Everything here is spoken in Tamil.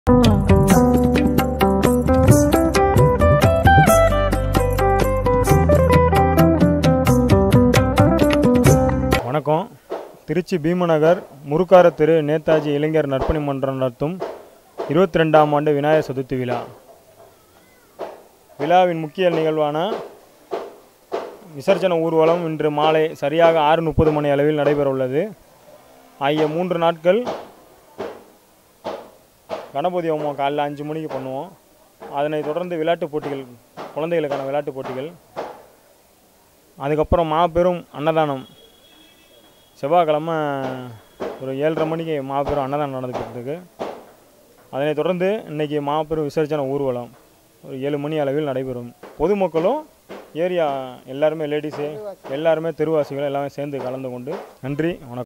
வணக்கம் திருச்சி பீமநகர் முருக்கார தெரு நேதாஜி இளைஞர் நற்பணி மன்றம் நடத்தும் இருபத்தி ரெண்டாம் ஆண்டு விநாயகர் சதுர்த்தி விழா விழாவின் முக்கிய நிகழ்வான விசர்ஜன ஊர்வலம் இன்று மாலை சரியாக ஆறு முப்பது மணி அளவில் நடைபெற உள்ளது ஆகிய மூன்று நாட்கள் கணபதி ஹோமம் காலைல அஞ்சு மணிக்கு பண்ணுவோம் அதனைத் தொடர்ந்து விளையாட்டுப் போட்டிகள் குழந்தைகளுக்கான விளையாட்டுப் போட்டிகள் அதுக்கப்புறம் மாபெரும் அன்னதானம் செவ்வாய்க்கிழமை ஒரு ஏழரை மணிக்கு மாபெரும் அன்னதானம் நடந்துக்கிட்டு இருக்கு அதனைத் தொடர்ந்து இன்றைக்கி மாபெரும் விசர்ஜன ஊர்வலம் ஒரு ஏழு மணி அளவில் நடைபெறும் பொதுமக்களும் ஏரியா எல்லாருமே லேடிஸு எல்லாருமே தெருவாசிகள் எல்லாமே சேர்ந்து கலந்து கொண்டு நன்றி வணக்கம்